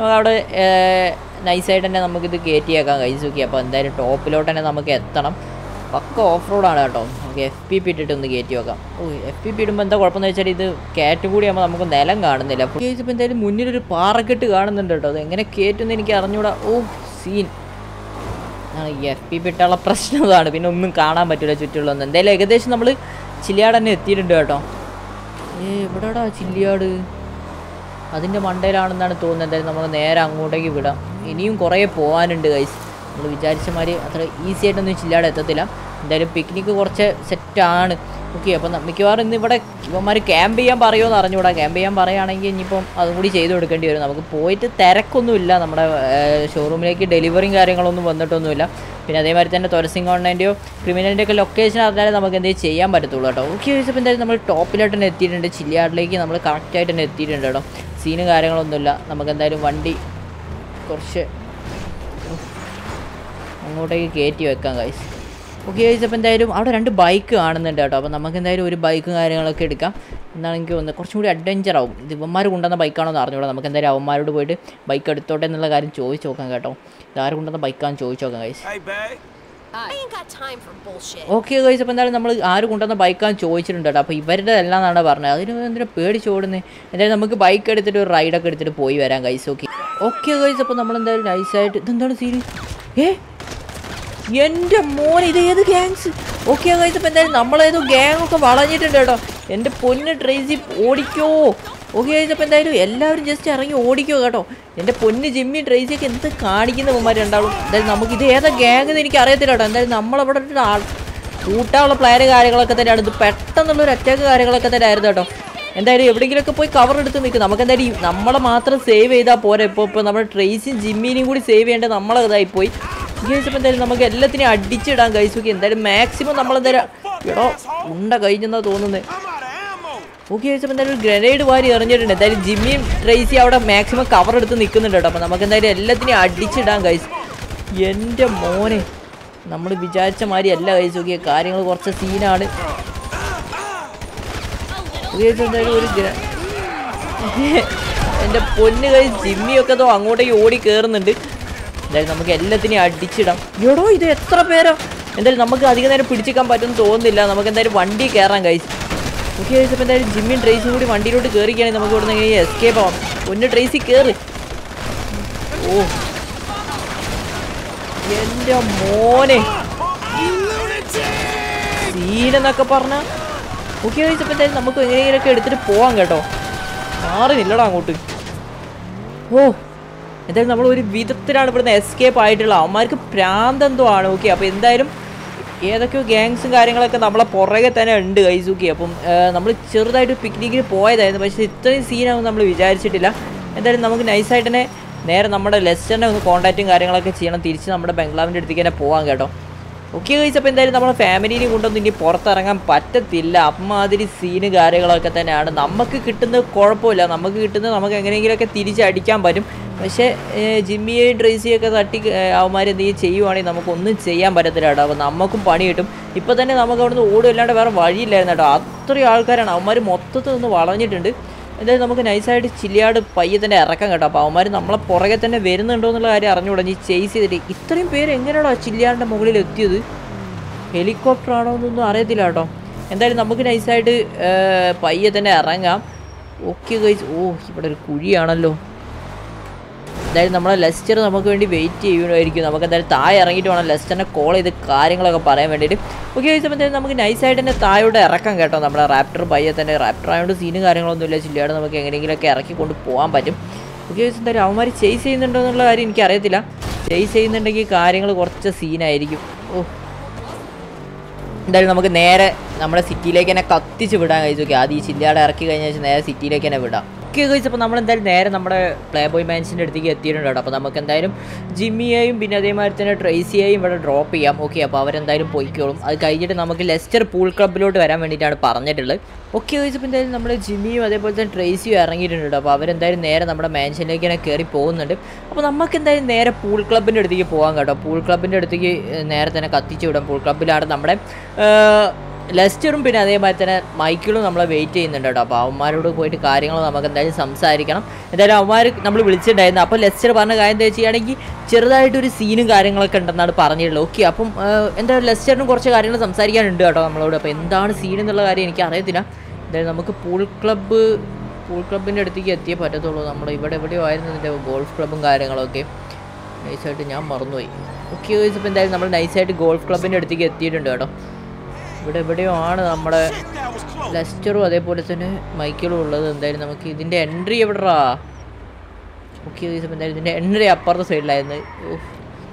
നമുക്ക് അവിടെ നൈസായിട്ട് തന്നെ നമുക്കിത് കയറ്റിയേക്കാം കൈസ് നോക്കി അപ്പോൾ എന്തായാലും ടോപ്പിലോട്ട് തന്നെ നമുക്ക് എത്തണം പക്ക ഓഫ് റോഡാണ് കേട്ടോ നമുക്ക് എഫ് പി പി ഇട്ടിട്ട് ഒന്ന് കയറ്റി വെക്കാം ഓ എഫ് പി പി ഇടുമ്പോൾ എന്താ കുഴപ്പമെന്ന് വെച്ചാൽ ഇത് കയറ്റും കൂടി ആകുമ്പോൾ നമുക്ക് നിലം കാണുന്നില്ല അപ്പോൾ ഇപ്പോൾ എന്തായാലും മുന്നിലൊരു പാറക്കെട്ട് കാണുന്നുണ്ട് കേട്ടോ അത് എങ്ങനെ കയറ്റുമെന്ന് എനിക്ക് അറിഞ്ഞൂടാ ഓ സീൻ എഫ് പി പിട്ടുള്ള പ്രശ്നം അതാണ് പിന്നെ ഒന്നും കാണാൻ പറ്റില്ല ചുറ്റുള്ളൊന്നും എന്തായാലും ഏകദേശം നമ്മൾ ചില്ലിയാട് തന്നെ എത്തിയിട്ടുണ്ട് കേട്ടോ ഏ എവിടെടാ ചില്ലിയാട് അതിൻ്റെ മണ്ടയിലാണെന്നാണ് തോന്നുന്നത് എന്തായാലും നമ്മൾ നേരെ അങ്ങോട്ടേക്ക് വിടാം ഇനിയും കുറേ പോകാനുണ്ട് ഗൈസ് നമ്മൾ വിചാരിച്ച മാതിരി അത്ര ഈസി ആയിട്ടൊന്നും ചില്ലാടെ എത്തത്തില്ല എന്തായാലും പിക്നിക്ക് കുറച്ച് സെറ്റാണ് ഓക്കെ അപ്പം മിക്കവാറും ഇന്ന് ഇവിടെ ഇവന്മാർ ക്യാമ്പ് ചെയ്യാൻ പറയുമോ എന്ന് അറിഞ്ഞുകൂടാ ക്യാമ്പ് ചെയ്യാൻ പറയുകയാണെങ്കിൽ ഇനിയിപ്പം അതും കൂടി ചെയ്ത് കൊടുക്കേണ്ടി വരും നമുക്ക് പോയിട്ട് തിരക്കൊന്നുമില്ല നമ്മുടെ ഷോറൂമിലേക്ക് ഡെലിവറിയും കാര്യങ്ങളൊന്നും വന്നിട്ടൊന്നുമില്ല പിന്നെ അതേമാതിരി തന്നെ തുരസിംഗോണിൻ്റെയോ ക്രിമിനലിൻ്റെ ഒക്കെ ലൊക്കേഷൻ അറിഞ്ഞാലേ നമുക്ക് എന്തെങ്കിലും ചെയ്യാൻ പറ്റത്തുള്ളൂ കേട്ടോ ഓക്കെ ചോദിച്ചപ്പോൾ എന്തായാലും നമ്മൾ ടോപ്പിലായിട്ട് തന്നെ എത്തിയിട്ടുണ്ട് ചില്ലിയാടിലേക്ക് നമ്മൾ കറക്റ്റായിട്ട് തന്നെ എത്തിയിട്ടുണ്ട് കേട്ടോ സീനും കാര്യങ്ങളൊന്നുമില്ല നമുക്ക് എന്തായാലും വണ്ടി കുറച്ച് അങ്ങോട്ടേക്ക് കയറ്റി വെക്കാം കൈസ് ഓക്കെ ഗൈസ് അപ്പോൾ എന്തായാലും അവിടെ രണ്ട് ബൈക്ക് കാണുന്നുണ്ട് കേട്ടോ അപ്പോൾ നമുക്ക് എന്തായാലും ഒരു ബൈക്കും കാര്യങ്ങളൊക്കെ എടുക്കാം എന്നാണ് എനിക്ക് തോന്നുന്നത് കുറച്ചും കൂടി അഡ്വഞ്ചർ ആവും ഇത് ഇവന്മാർ കൊണ്ടുവന്ന ബൈക്കാണോ എന്ന് അറിഞ്ഞൂടാ നമുക്ക് എന്തായാലും അവന്മാരോട് പോയിട്ട് ബൈക്ക് എടുത്തോട്ടെ എന്നുള്ള കാര്യം ചോദിച്ചു നോക്കാം കേട്ടോ ഇതാര് കൊണ്ടുവന്ന ബൈക്കാണെന്ന് ചോദിച്ചു നോക്കാം guys Hey, babe. I ain't got time for bullshit. Okay guys അപ്പോൾ എന്തായാലും നമ്മൾ ആര് കൊണ്ടുവന്ന ബൈക്കാന്ന് ചോദിച്ചിട്ടുണ്ട് കേട്ടോ അപ്പോൾ ഇവരുടെ എല്ലാം എന്നാണ് പറഞ്ഞത് അതിന് എന്തിനാ പേടിച്ചോടുന്നത് എന്തായാലും നമുക്ക് ബൈക്ക് എടുത്തിട്ട് ഒരു റൈഡൊക്കെ എടുത്തിട്ട് പോയി വരാം ഗൈസ് ഓക്കെ ഓക്കെ ഗൈസ് അപ്പോൾ നമ്മൾ എന്തായാലും നൈസായിട്ട് ഇതെന്താണ് സീരി ഏ എൻ്റെ മോനെ ഇത് ഏത് ഗ്യാങ്സ് ഓക്കെ ഗൈസ് അപ്പോൾ എന്തായാലും നമ്മളേതോ ഗ്യാങ് ഒക്കെ വളഞ്ഞിട്ടുണ്ട് കേട്ടോ എൻ്റെ പൊന്ന് ട്രേസി ഓടിക്കോ ഓക്കെ ഗൈസ് അപ്പോൾ എന്തായാലും എല്ലാവരും ജസ്റ്റ് ഇറങ്ങി ഓടിക്കോ കേട്ടോ എൻ്റെ പൊന്ന് ജിമ്മി ട്രേസിയൊക്കെ എന്ത് കാണിക്കുന്ന ഉമ്മമാർ ഉണ്ടാവും എന്തായാലും നമുക്ക് ഇത് ഏതാ ഗ്യാങ് എന്ന് എനിക്ക് അറിയത്തില്ല കേട്ടോ എന്തായാലും നമ്മളവിടെ ഒരു ആൾ കൂട്ടാനുള്ള പ്ലാന് കാര്യങ്ങളൊക്കെ തന്നെയാണ് ഇത് പെട്ടെന്നുള്ള ഒരു അറ്റാക്ക് കാര്യങ്ങളൊക്കെ തന്നെ ആയിരുന്നു കേട്ടോ എന്തായാലും എവിടെയെങ്കിലുമൊക്കെ പോയി കവർ എടുത്ത് നിൽക്കും നമുക്ക് എന്തായാലും ഈ നമ്മളെ മാത്രം സേവ് ചെയ്താൽ പോരാ ഇപ്പോൾ ഇപ്പോൾ നമ്മുടെ ട്രേസും ജിമ്മിനെയും കൂടി സേവ് ചെയ്യേണ്ടത് നമ്മളെ ഇതായിപ്പോയി ഗൈസ് ഇപ്പോൾ എന്തായാലും നമുക്ക് എല്ലാത്തിനെയും അടിച്ചിടാൻ ഗൈസ് നോക്കി എന്തായാലും മാക്സിമം നമ്മളെന്തായാലും എടോ ഉണ്ട കഴിഞ്ഞെന്നാ തോന്നുന്നത് I'm out of ammo. Okay ചോദിച്ചപ്പോൾ എന്തായാലും ഒരു ഗ്രനേഡ് വാരി എറിഞ്ഞിട്ടുണ്ട് എന്തായാലും ജിമ്മിയും ട്രേസി അവിടെ മാക്സിമം കവർ എടുത്ത് നിൽക്കുന്നുണ്ട് കേട്ടോ അപ്പോൾ നമുക്ക് എന്തായാലും എല്ലാത്തിനെയും അടിച്ചിടാം ഗൈസ് എൻ്റെ മോനെ നമ്മൾ വിചാരിച്ച മാതിരി അല്ല ഗൈസ് നോക്കിയ കാര്യങ്ങൾ കുറച്ച് സീനാണ് ഉപയോഗിച്ച് എന്തായാലും ഒരു ഗ്ര- എൻ്റെ പൊന്ന് കൈ ജിമ്മിയൊക്കെ തോ അങ്ങോട്ടേക്ക് ഓടി കയറുന്നുണ്ട് എന്തായാലും നമുക്ക് എല്ലാത്തിനെയും അടിച്ചിടാം എടോ ഇത് എത്ര പേരോ എന്തായാലും നമുക്ക് അധികം നേരം പിടിച്ചിക്കാൻ പറ്റുമെന്ന് തോന്നുന്നില്ല നമുക്ക് എന്തായാലും വണ്ടി കയറാം കൈസ് ഓക്കെ കഴിച്ചപ്പോൾ എന്തായാലും ജിമ്മിയും ട്രേസും കൂടി വണ്ടിയിലോട്ട് കയറിക്കുകയാണെങ്കിൽ നമുക്ക് ഇവിടെ നിന്ന് എസ്കേപ്പ് ആവാം പൊന്ന് ട്രേസി കയറി ഓ എൻ്റെ മോനെ സീനെന്നൊക്കെ പറഞ്ഞ ഓക്കെ കഴിച്ചപ്പോൾ എന്തായാലും നമുക്ക് എങ്ങനെയെങ്കിലൊക്കെ എടുത്തിട്ട് പോവാം കേട്ടോ മാറി നില്ലടാ അങ്ങോട്ട് ഓ എന്തായാലും നമ്മൾ ഒരു വിധത്തിലാണ് ഇവിടുന്ന് എസ്കേപ്പ് ആയിട്ടുള്ള അവന്മാർക്ക് പ്രാന്തെന്തോ ആണ് ഓക്കെ അപ്പോൾ എന്തായാലും ഏതൊക്കെയോ ഗ്യാങ്സും കാര്യങ്ങളൊക്കെ നമ്മളെ പുറകെ തന്നെ ഉണ്ട് കൈസൂക്കി അപ്പം നമ്മൾ ചെറുതായിട്ട് പിക്നിക്കിന് പോയതായിരുന്നു പക്ഷേ ഇത്രയും സീനാവും നമ്മൾ വിചാരിച്ചിട്ടില്ല എന്തായാലും നമുക്ക് നൈസായിട്ട് തന്നെ നേരെ നമ്മുടെ ലെസ്റ്ററിനെ ഒന്ന് കോൺടാക്റ്റും കാര്യങ്ങളൊക്കെ ചെയ്യണം തിരിച്ച് നമ്മുടെ ബംഗ്ലാവിൻ്റെ അടുത്തേക്ക് തന്നെ പോവാം കേട്ടോ ഓക്കെ കഴിച്ച് അപ്പോൾ എന്തായാലും നമ്മുടെ ഫാമിലിനെ കൊണ്ടൊന്നും ഇനി പുറത്തിറങ്ങാൻ പറ്റത്തില്ല അമ്മാതിരി സീന് കാര്യങ്ങളൊക്കെ തന്നെയാണ് നമുക്ക് കിട്ടുന്നത് കുഴപ്പമില്ല നമുക്ക് കിട്ടുന്നത് നമുക്ക് എങ്ങനെയെങ്കിലുമൊക്കെ തിരിച്ചടിക്കാൻ പറ്റും പക്ഷേ ഏഹ്, ജിമ്മിയെയും ട്രേസിയൊക്കെ തട്ടി അവന്മാർ എന്തെങ്കിലും ചെയ്യുവാണെങ്കിൽ നമുക്കൊന്നും ചെയ്യാൻ പറ്റത്തില്ല കേട്ടോ അപ്പോൾ നമുക്കും പണി കിട്ടും ഇപ്പോൾ തന്നെ നമുക്ക് അവിടുന്ന് ഓടും അല്ലാണ്ട് വേറെ വഴിയില്ലായിരുന്നു കേട്ടോ അത്രയും ആൾക്കാരാണ് അവന്മാർ മൊത്തത്തിൽ നിന്ന് വളഞ്ഞിട്ടുണ്ട് എന്തായാലും നമുക്ക് നൈസായിട്ട് ചില്ലിയാട് പയ്യെ തന്നെ ഇറക്കാം കേട്ടോ അപ്പോൾ അവന്മാർ നമ്മളെ പുറകെ തന്നെ വരുന്നുണ്ടോ എന്നുള്ള കാര്യം അറിഞ്ഞുകൂടാ ഈ ചേസ് ചെയ്തിട്ട് ഇത്രയും പേര് എങ്ങനെയാണോ ചില്ലിയാടിൻ്റെ മുകളിൽ എത്തിയത് ഹെലികോപ്റ്റർ ആണോ എന്നൊന്നും അറിയത്തില്ല കേട്ടോ എന്തായാലും നമുക്ക് നൈസായിട്ട് പയ്യെ തന്നെ ഇറങ്ങാം ഓക്കെ ഗൈസ് ഓ ഇവിടെ ഒരു കുഴിയാണല്ലോ എന്തായാലും നമ്മളെ ലെസ്റ്റർ നമുക്ക് വേണ്ടി വെയിറ്റ് ചെയ്യുമായിരിക്കും നമുക്ക് എന്തായാലും താഴെ ഇറങ്ങിയിട്ട് വേണം ലെസ്റ്ററിനെ കോൾ ചെയ്ത് കാര്യങ്ങളൊക്കെ പറയാൻ വേണ്ടിയിട്ട് ഓക്കെ ചോദിച്ചപ്പോൾ എന്തായാലും നമുക്ക് നൈസായിട്ട് തന്നെ താഴോട്ട് ഇറക്കാം കേട്ടോ നമ്മുടെ റാപ്റ്റർ പയ്യെ തന്നെ റാപ്റ്റർ ആയതുകൊണ്ട് സീനും കാര്യങ്ങളൊന്നും ഇല്ല ചില്ലയോടെ നമുക്ക് എങ്ങനെയെങ്കിലുമൊക്കെ ഇറക്കി കൊണ്ട് പോകാൻ പറ്റും ഓക്കെ ചോദിച്ചാൽ എന്തായാലും അവന്മാർ ചേസ് ചെയ്യുന്നുണ്ടോ എന്നുള്ള കാര്യം എനിക്കറിയത്തില്ല ചേസ് ചെയ്യുന്നുണ്ടെങ്കിൽ കാര്യങ്ങൾ കുറച്ച് സീനായിരിക്കും ഓ എന്തായാലും നമുക്ക് നേരെ നമ്മുടെ സിറ്റിയിലേക്ക് തന്നെ കത്തിച്ച് വിടാൻ കഴിച്ചു ഓക്കെ ആദ്യം ഈ ചില്ലാടെ ഇറക്കി കഴിഞ്ഞ ശേഷം നേരെ സിറ്റിയിലേക്ക് തന്നെ വിടാം ഓക്കെ കഴിച്ചപ്പോൾ നമ്മൾ എന്തായാലും നേരെ നമ്മുടെ പ്ലേ ബോയ് മാൻസിൻ്റെ അടുത്തേക്ക് എത്തിയിട്ടുണ്ട് കേട്ടോ അപ്പോൾ നമുക്ക് എന്തായാലും ജിമ്മിയെയും പിന്നെ അതേമാതിരി തന്നെ ട്രേസിയെയും ഇവിടെ ഡ്രോപ്പ് ചെയ്യാം ഓക്കെ അപ്പോൾ അവരെന്തായാലും പോയിക്കോളും അത് കഴിഞ്ഞിട്ട് നമുക്ക് ലെസ്റ്റർ പൂൾ ക്ലബ്ബിലോട്ട് വരാൻ വേണ്ടിയിട്ടാണ് പറഞ്ഞിട്ടുള്ളത് ഓക്കെ കഴിച്ചപ്പോൾ എന്തായാലും നമ്മൾ ജിമ്മിയും അതേപോലെ തന്നെ ട്രേസിയും ഇറങ്ങിയിട്ടുണ്ട് കേട്ടോ അപ്പോൾ അവരെന്തായാലും നേരെ നമ്മുടെ മാൻഷനിലേക്ക് തന്നെ കയറി പോകുന്നുണ്ട് അപ്പോൾ നമുക്ക് എന്തായാലും നേരെ പൂൾ ക്ലബിൻ്റെ അടുത്തേക്ക് പോകാം കേട്ടോ പൂൾ ക്ലബിൻ്റെ അടുത്തേക്ക് ഏഹ്, നേരെ തന്നെ കത്തിച്ച് വിടാം പൂൾ ക്ലബ്ബിലാണ് നമ്മുടെ ഏഹ്, ലെസ്റ്ററും പിന്നെ അതേമാതിരി തന്നെ മൈക്കിളും നമ്മളെ വെയിറ്റ് ചെയ്യുന്നുണ്ട് കേട്ടോ അപ്പോൾ അവന്മാരോട് പോയിട്ട് കാര്യങ്ങൾ നമുക്ക് എന്തായാലും സംസാരിക്കണം എന്തായാലും അവന്മാർ നമ്മൾ വിളിച്ചിട്ടുണ്ടായിരുന്നു അപ്പോൾ ലെസ്റ്റർ പറഞ്ഞ കാര്യം എന്താ ചെയ്യുകയാണെങ്കിൽ ചെറുതായിട്ടൊരു സീനും കാര്യങ്ങളൊക്കെ ഉണ്ടെന്നാണ് പറഞ്ഞിട്ടുള്ളത് ഓക്കെ അപ്പം ഏഹ്, എന്തായാലും ലെസ്റ്ററിനും കുറച്ച് കാര്യങ്ങൾ സംസാരിക്കാനുണ്ട് കേട്ടോ നമ്മളോട് അപ്പോൾ എന്താണ് സീൻ എന്നുള്ള കാര്യം എനിക്ക് അറിയത്തില്ല എന്തായാലും നമുക്ക് പൂൾ ക്ലബ്ബ് പൂൾ ക്ലബിൻ്റെ അടുത്തേക്ക് എത്തിയേ പറ്റത്തുള്ളൂ നമ്മൾ ഇവിടെ എവിടെയോ ആയിരുന്നു ഇതിൻ്റെ ഗോൾഫ് ക്ലബ്ബും കാര്യങ്ങളൊക്കെ നൈസായിട്ട് ഞാൻ മറന്നുപോയി ഓക്കെ ഇപ്പോൾ എന്തായാലും നമ്മൾ നൈസായിട്ട് ഗോൾഫ് ക്ലബിൻ്റെ അടുത്തേക്ക് എത്തിയിട്ടുണ്ട് കേട്ടോ ഇവിടെ എവിടെയോ ആണ് നമ്മുടെ ലെസ്റ്ററും അതേപോലെ തന്നെ മൈക്കിളും ഉള്ളത് എന്തായാലും നമുക്ക് ഇതിൻ്റെ എൻട്രി എവിടെടാ ഓക്കെ ഇപ്പോൾ എന്തായാലും ഇതിൻ്റെ എൻട്രി അപ്പുറത്തെ സൈഡിലായിരുന്നു ഓഹ്.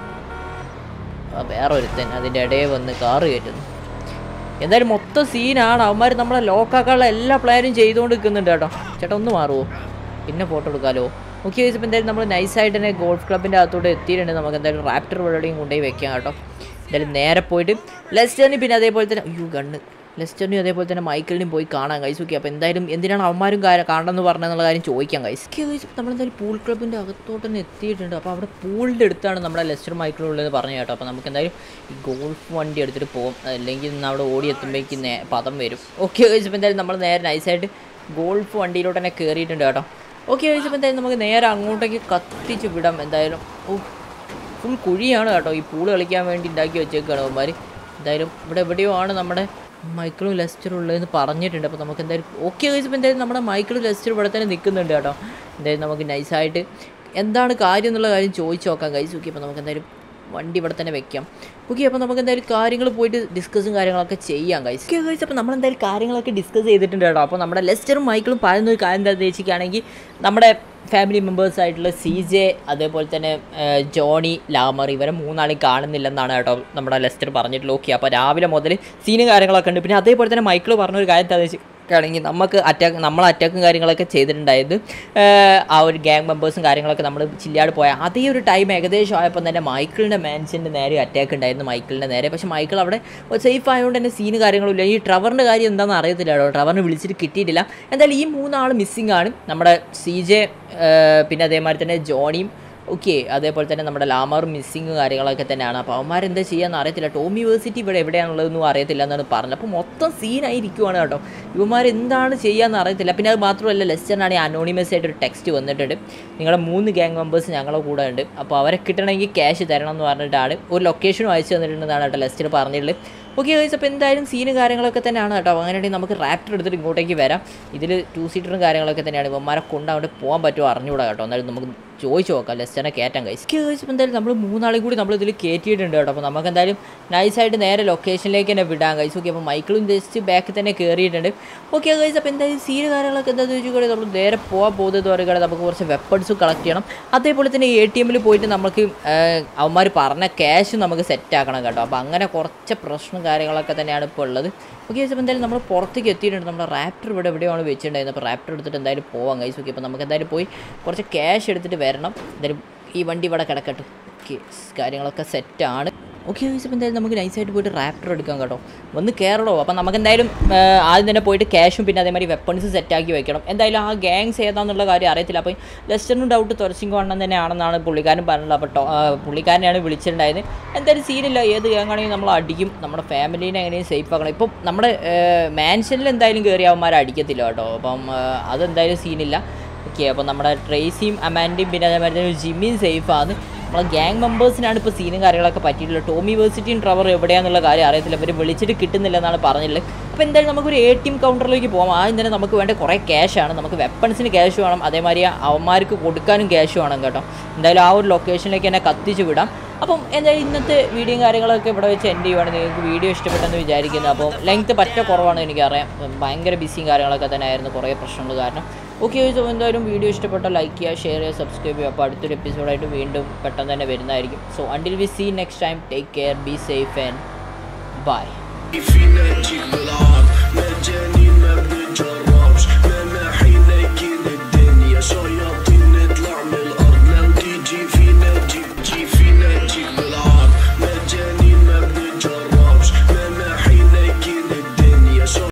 ആ വേറെ ഒരുത്തൻ അതിൻ്റെ ഇടയിൽ വന്ന് കാറ് കയറ്റുന്നു എന്തായാലും മൊത്തം സീനാണ് അവന്മാർ നമ്മളെ ലോക്കാക്കാനുള്ള എല്ലാ പ്ലാനും ചെയ്തുകൊണ്ട് നിൽക്കുന്നുണ്ട് കേട്ടോ ചേട്ടാ ഒന്ന് മാറുമോ പിന്നെ ഫോട്ടോ എടുക്കാമല്ലോ ഓക്കെ ചോദിച്ചപ്പോൾ എന്തായാലും നമ്മൾ നൈസായിട്ട് തന്നെ ഗോൾഫ് ക്ലബിൻ്റെ അകത്തോട്ട് എത്തിയിട്ടുണ്ട് നമുക്ക് എന്തായാലും റാപ്റ്റർ പരിപാടിയും കൊണ്ടുപോയി വെക്കാം കേട്ടോ എന്തായാലും നേരെ പോയിട്ട് ലെസ്റ്ററിന് പിന്നെ അതേപോലെ തന്നെ അയ്യോ ഗണ്ണ് ലെസ്റ്ററിനും അതേപോലെ തന്നെ മൈക്കിളിനും പോയി കാണാൻ കൈസ് ഓക്കെ അപ്പോൾ എന്തായാലും എന്തിനാണ് അവന്മാരും കാര്യം കാണണമെന്ന് പറഞ്ഞെന്നുള്ള കാര്യം ചോദിക്കാം കൈസ് നമ്മളെന്തായാലും പൂൾ ക്ലബിൻ്റെ അകത്തോട്ട് തന്നെ എത്തിയിട്ടുണ്ട് അപ്പോൾ അവിടെ പൂളിൻ്റെ അടുത്താണ് നമ്മുടെ ലെസ്റ്റർ മൈക്കിളും ഉള്ളത് പറഞ്ഞു കേട്ടോ അപ്പോൾ നമുക്ക് എന്തായാലും ഈ ഗോൾഫ് വണ്ടി എടുത്തിട്ട് പോകും അല്ലെങ്കിൽ ഇന്ന് അവിടെ ഓടി എത്തുമ്പോഴേക്ക് നേ പദം വരും ഓക്കെ ചോദിച്ചപ്പോൾ എന്തായാലും നമ്മൾ നേരെ നൈസായിട്ട് ഗോൾഫ് വണ്ടിയിലോട്ട് തന്നെ കയറിയിട്ടുണ്ട് കേട്ടോ ഓക്കെ ചോദിച്ചപ്പോൾ എന്തായാലും നമുക്ക് നേരെ അങ്ങോട്ടേക്ക് കത്തിച്ച് വിടാം എന്തായാലും ഓ ഫുൾ കുഴിയാണ് കേട്ടോ ഈ പൂള് കളിക്കാൻ വേണ്ടി ഉണ്ടാക്കി വെച്ചേക്കാണ് അവന്മാർ എന്തായാലും ഇവിടെ എവിടെയോ ആണ് നമ്മുടെ മൈക്കിളും ലെസ്റ്ററും ഉള്ളതെന്ന് പറഞ്ഞിട്ടുണ്ട് അപ്പോൾ നമുക്ക് എന്തായാലും ഓക്കെ കഴിച്ചപ്പോൾ എന്തായാലും നമ്മുടെ മൈക്കിളും ലെസ്റ്ററും ഇവിടെ തന്നെ നിൽക്കുന്നുണ്ട് കേട്ടോ എന്തായാലും നമുക്ക് നൈസായിട്ട് എന്താണ് കാര്യം എന്നുള്ള കാര്യം ചോദിച്ചു നോക്കാം കഴിച്ച് നോക്കി അപ്പോൾ നമുക്ക് എന്തായാലും വണ്ടി ഇവിടെ തന്നെ വെക്കാം ഓക്കെ അപ്പോൾ നമുക്ക് എന്തായാലും കാര്യങ്ങൾ പോയിട്ട് ഡിസ്കസും കാര്യങ്ങളൊക്കെ ചെയ്യാം കഴിച്ച് ഓക്കെ കഴിച്ച് അപ്പോൾ നമ്മൾ എന്തായാലും കാര്യങ്ങളൊക്കെ ഡിസ്കസ് ചെയ്തിട്ടുണ്ട് കേട്ടോ അപ്പോൾ നമ്മുടെ ലെസ്റ്ററും മൈക്കിളും പറയുന്ന ഒരു കാര്യം എന്താ ഉദ്ദേശിക്കുകയാണെങ്കിൽ നമ്മുടെ ഫാമിലി മെമ്പേഴ്സ് ആയിട്ടുള്ള സി ജെ അതേപോലെ തന്നെ ആ, ജോണി ലാമർ ഇവരെ മൂന്നാളെയും കാണുന്നില്ലെന്നാണ് കേട്ടോ നമ്മുടെ ലെസ്റ്റർ പറഞ്ഞിട്ടുള്ളത് ഓക്കെ അപ്പോൾ രാവിലെ മുതൽ സീനും കാര്യങ്ങളൊക്കെ ഉണ്ട് പിന്നെ അതേപോലെ തന്നെ മൈക്കിൾ പറഞ്ഞ ഒരു കാര്യം എന്താണെന്ന് വെച്ചിട്ടാണെങ്കിൽ നമുക്ക് അറ്റാക്ക് നമ്മൾ അറ്റാക്കും കാര്യങ്ങളൊക്കെ ചെയ്തിട്ടുണ്ടായത് ആ, ആ ഒരു ഗ്യാങ് മെമ്പേഴ്സും കാര്യങ്ങളൊക്കെ നമ്മൾ ചില്ലാട് പോയ അതേ ഒരു ടൈം ഏകദേശം ആയപ്പോൾ തന്നെ മൈക്കിളിൻ്റെ മാൻഷൻ്റെ നേരെ അറ്റാക്ക് ഉണ്ടായിരുന്നു മൈക്കിളിൻ്റെ നേരെ പക്ഷേ മൈക്കിൾ അവിടെ സേഫ് ആയതുകൊണ്ട് തന്നെ സീന് കാര്യങ്ങളില്ല ഈ ട്രവറിൻ്റെ കാര്യം എന്താണെന്ന് അറിയത്തില്ല കേട്ടോ ട്രവറിനെ വിളിച്ചിട്ട് കിട്ടിയിട്ടില്ല എന്തായാലും ഈ മൂന്നാൾ മിസ്സിംഗ് ആണ് നമ്മുടെ സി ജെ പിന്നെ അതേമാതിരി തന്നെ ജോണിയും ഓക്കെ അതേപോലെ തന്നെ നമ്മുടെ ലാമർ മിസ്സിങ് കാര്യങ്ങളൊക്കെ തന്നെയാണ് അപ്പോൾ അവന്മാരെന്താ ചെയ്യാന്ന് അറിയത്തില്ല ടോം യൂണിവേഴ്സിറ്റി ഇവിടെ എവിടെയാണുള്ളതെന്നും അറിയത്തില്ല എന്നാണ് പറഞ്ഞത് അപ്പോൾ മൊത്തം സീനായിരിക്കുവാണ് കേട്ടോ ഇവന്മാർ എന്താണ് ചെയ്യാന്ന് അറിയത്തില്ല പിന്നെ അത് മാത്രമല്ല ലെസ്റ്ററിനാണെങ്കിൽ അനോണിമസ് ആയിട്ട് ഒരു ടെക്സ്റ്റ് വന്നിട്ടുണ്ട് നിങ്ങളുടെ മൂന്ന് ഗ്യാങ് മെമ്പേഴ്സ് ഞങ്ങളുടെ കൂടെ ഉണ്ട് അപ്പോൾ അവരെ കിട്ടണമെങ്കിൽ ക്യാഷ് തരണം എന്ന് പറഞ്ഞിട്ടാണ് ഒരു ലൊക്കേഷനും അയച്ചു തന്നിട്ടുണ്ടെന്നാണ് കേട്ടോ ലെസ്റ്റർ പറഞ്ഞിട്ടുള്ളത് ഓക്കെ ഗൈസ് അപ്പോൾ എന്തായാലും സീനും കാര്യങ്ങളൊക്കെ തന്നെയാണ് കേട്ടോ അങ്ങനെയാണെങ്കിൽ നമുക്ക് റാപ്റ്റർ എടുത്തിട്ട് ഇങ്ങോട്ടേക്ക് വരാം ഇതിൽ ടു സീറ്ററും കാര്യങ്ങളൊക്കെ തന്നെയാണ് ഇവന്മാരെ കൊണ്ട് അവിടെ പോകാൻ പറ്റുമോ അറിഞ്ഞുകൂടാ കേട്ടോ എന്നാലും നമുക്ക് ചോദിച്ചു നോക്കാം ലെസ്റ്ററിനെ കയറ്റാൻ കഴിച്ച് ഗൈസ് ഇപ്പോൾ എന്തായാലും നമ്മൾ മൂന്നാളെയും കൂടി നമ്മൾ ഇതിൽ കയറ്റിയിട്ടുണ്ട് കേട്ടോ അപ്പോൾ നമുക്ക് എന്തായാലും നൈസായിട്ട് നേരെ ലൊക്കേഷനിലേക്ക് തന്നെ വിടാം കഴിച്ച് ഓക്കെ അപ്പോൾ മൈക്കിളും ജസ്റ്റ് ബാക്കിൽ തന്നെ കയറിയിട്ടുണ്ട് ഓക്കെ ഗൈസ് അപ്പോൾ എന്തായാലും സീന് കാര്യങ്ങളൊക്കെ എന്താണെന്ന് വെച്ചിട്ടുണ്ടെങ്കിൽ നമ്മൾ നേരെ പോകാൻ പോകുന്നത് പറയുകയാണെങ്കിൽ നമുക്ക് കുറച്ച് വെപ്പൺസും കളക്ട് ചെയ്യണം അതേപോലെ തന്നെ എ ടി എമ്മിൽ പോയിട്ട് നമുക്ക് അവന്മാർ പറഞ്ഞ ക്യാഷ് നമുക്ക് സെറ്റ് ആക്കണം കേട്ടോ അപ്പോൾ അങ്ങനെ കുറച്ച് പ്രശ്നം കാര്യങ്ങളൊക്കെ തന്നെയാണ് ഇപ്പോൾ ഉള്ളത് ഓക്കെ അപ്പോൾ എന്തായാലും നമ്മൾ പുറത്തേക്ക് എത്തിയിട്ടുണ്ട് നമ്മുടെ റാപ്റ്റർ ഇവിടെ എവിടെയാണ് വെച്ചിട്ടുണ്ടായിരുന്നത് അപ്പോൾ റാപ്റ്റർ എടുത്തിട്ട് എന്തായാലും പോവാം കൈസ് ഓക്കെ അപ്പോൾ നമുക്ക് എന്തായാലും പോയി കുറച്ച് ക്യാഷ് എടുത്തിട്ട് വരണം എന്തായാലും ഈ വണ്ടി ഇവിടെ കിടക്കട്ടെ ഓക്കെ കാര്യങ്ങളൊക്കെ സെറ്റാണ് ഓക്കെ അപ്പോൾ എന്തായാലും നമുക്ക് നൈസായിട്ട് പോയിട്ട് റാപ്റ്റർ എടുക്കാം കേട്ടോ വന്ന് കയറണോ അപ്പം നമുക്ക് എന്തായാലും ആ, ആദ്യം തന്നെ പോയിട്ട് ക്യാഷും പിന്നെ അതേമാതിരി വെപ്പൺസ് സെറ്റാക്കി വെക്കണം എന്തായാലും ആ ഗ്യാങ്സ് ഏതാണെന്നുള്ള കാര്യം അറിയത്തില്ല അപ്പോൾ ലെസ്റ്ററിനും ഡൗട്ട് തുറച്ചിങ്കോ അണ്ണൻ തന്നെയാണെന്നാണ് പുള്ളിക്കാരൻ പറഞ്ഞത് അപ്പോൾ ടോ- ആ, പുള്ളിക്കാരനെയാണ് വിളിച്ചിട്ടുണ്ടായത് എന്തായാലും സീനില്ല ഏത് ഗ്യാങ് ആണെങ്കിലും നമ്മൾ അടിക്കും നമ്മുടെ ഫാമിലീനെ എങ്ങനെയും സേഫ് ആക്കണം ഇപ്പം നമ്മുടെ മാൻഷനിൽ എന്തായാലും കയറി അവന്മാരെ അടിക്കത്തില്ല കേട്ടോ അപ്പം ആ, അതെന്തായാലും സീനില്ല ഓക്കെ അപ്പോൾ നമ്മുടെ ട്രേസിയും അമാൻഡയും പിന്നെ അതേമാതിരി തന്നെ ജിമ്മിയും സേഫാണ് നമ്മളെ ഗ്യാങ് മെമ്പേഴ്സിനാണ് ഇപ്പോൾ സീനും കാര്യങ്ങളൊക്കെ പറ്റിയിട്ടുള്ളത് ടോമി യൂണിവേഴ്സിറ്റിയും ട്രവർ എവിടെയാണെന്നുള്ള കാര്യം അറിയത്തില്ല അവർ വിളിച്ചിട്ട് കിട്ടുന്നില്ല എന്നാണ് പറഞ്ഞിട്ടുള്ളത് അപ്പോൾ എന്തായാലും നമുക്കൊരു എ ടി എം കൗണ്ടറിലേക്ക് പോകാം ആദ്യം തന്നെ നമുക്ക് വേണ്ട കുറേ ക്യാഷാണ് നമുക്ക് വെപ്പൺസിന് ക്യാഷ് വേണം അതേമാതിരി അവന്മാർക്ക് കൊടുക്കാനും ക്യാഷ് വേണം കേട്ടോ എന്തായാലും ആ ഒരു ലൊക്കേഷനിലേക്ക് തന്നെ കത്തിച്ച് വിടാം അപ്പം എന്തായാലും ഇന്നത്തെ വീഡിയോയും കാര്യങ്ങളൊക്കെ ഇവിടെ വെച്ച് എൻഡ് ചെയ്യുവാണ് നിങ്ങൾക്ക് വീഡിയോ ഇഷ്ടപ്പെട്ടെന്ന് വിചാരിക്കുന്നു അപ്പോൾ ലെങ്ത് പറ്റ കുറവാണ് എനിക്കറിയാം ഭയങ്കര ബിസിയും കാര്യങ്ങളൊക്കെ തന്നെ ആയിരുന്നു കുറേ പ്രശ്നങ്ങൾ കാരണം ഓക്കെ സോ എന്തായാലും വീഡിയോ ഇഷ്ടപ്പെട്ടാൽ ലൈക്ക് ചെയ്യുക ഷെയർ ചെയ്യുക സബ്സ്ക്രൈബ് ചെയ്യുക അപ്പോൾ അടുത്തൊരു എപ്പിസോഡായിട്ട് വീണ്ടും പെട്ടെന്ന് തന്നെ വരുന്നതായിരിക്കും so until we see next time take care be safe and bye Fina, chico,